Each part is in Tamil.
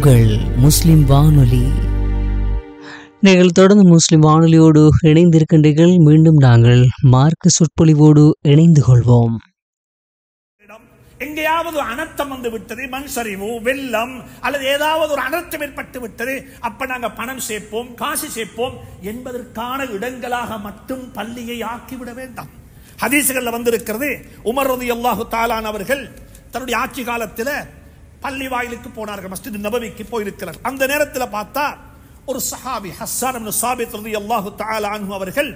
உங்கள் முஸ்லிம் வானொலி நீங்கள் தொடர்ந்து முஸ்லிம் வானொலியோடு இணைந்திருக்கின்றீர்கள் மீண்டும் நாங்கள் மார்க்க சொற்பொழிவோடு இணைந்து கொள்வோம் இடம் எங்கேயாவது ஒரு அனர்த்தம் வந்து விட்டது மண் சரிவு வெள்ளம் அல்லது ஏதாவது ஒரு அனர்த்தம் ஏற்பட்டு விட்டது அப்ப நாங்க பணம் சேர்ப்போம் காசு சேர்ப்போம் என்பதற்கான இடங்களாக மட்டும் பள்ளியை ஆக்கிவிட வேண்டாம் ஹதீசுகள்ல வந்திருக்கிறது உமர் ரதி அல்லாஹு தாலான் அவர்கள் தன்னுடைய ஆட்சி காலத்துல பள்ளி வாயிலுக்கு போனார்கள் மஸ்ஜித் நபவிக்கு போயிருக்கிறார் அந்த நேரத்தில் பார்த்தா ஒரு சஹாபி ஹஸ்ஸான் இப்னு சாபித் ரலியல்லாஹு தஆலா அன்ஹு அவர்கள்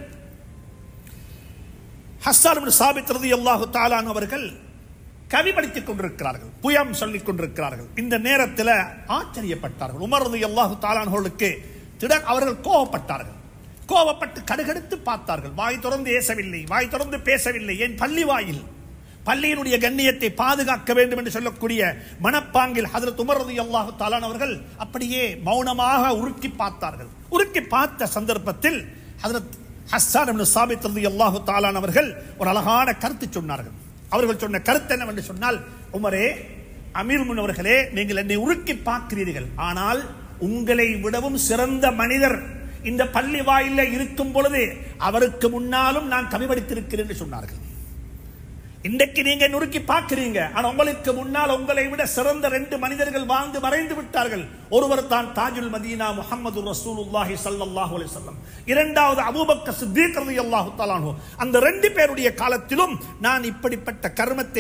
ஹஸ்ஸான் இப்னு சாபித் ரலியல்லாஹு தஆலா அன்ஹு அவர்கள் கவி படித்துக் கொண்டிருக்கிறார்கள் புயம் சொல்லிக் கொண்டிருக்கிறார்கள் இந்த நேரத்தில் ஆச்சரியப்பட்டார்கள் உமர் ரலியல்லாஹு தஆலா அன்ஹுவுக்கு திடர் அவர்கள் கோபப்பட்டார்கள் கோபப்பட்டு கடுகடுத்து பார்த்தார்கள் வாய் திறந்து ஏசவில்லை வாய் திறந்து பேசவில்லை என் பள்ளி வாயில் பள்ளியினுடைய கண்ணியத்தை பாதுகாக்க வேண்டும் என்று சொல்லக்கூடிய மனப்பாங்கில் ஹதரத் உமர் ரலியல்லாஹு தஆலா அவர்கள் அப்படியே மௌனமாக உருக்கி பார்த்தார்கள் உருக்கி பார்த்த சந்தர்ப்பத்தில் ஹதரத் ஹஸ்ஸான் இப்னு சாபித் ரலியல்லாஹு தஆலா அவர்கள் ஒரு அழகான கருத்து சொன்னார்கள் அவர்கள் சொன்ன கருத்து என்னவென்று சொன்னால் உமரே அமீர் முன் அவர்களே நீங்கள் என்னை உருக்கி பார்க்கிறீர்கள் ஆனால் உங்களை விடவும் சிறந்த மனிதர் இந்த பள்ளி வாயில இருக்கும் பொழுது அவருக்கு முன்னாலும் நான் கவி படித்திருக்கிறேன் என்று சொன்னார்கள் இன்றைக்கு நீங்க நுறுக்கி பார்க்கிறீங்க ஆனா உங்களுக்கு முன்னால் உங்களை விட சிறந்த ரெண்டு மனிதர்கள் வாழ்ந்து மறைந்து விட்டார்கள் ஒருவர் தான் தாஜுல் மதீனா முஹம்மது ரசூலுல்லாஹி ஸல்லல்லாஹு அலைஹி வஸல்லம் இரண்டாவது அபூபக்கர் சித்தீக் ரலியல்லாஹு தஆலா அன்ஹு அந்த ரெண்டு பேருடைய காலத்திலும் நான் இப்படிப்பட்ட கர்மத்தை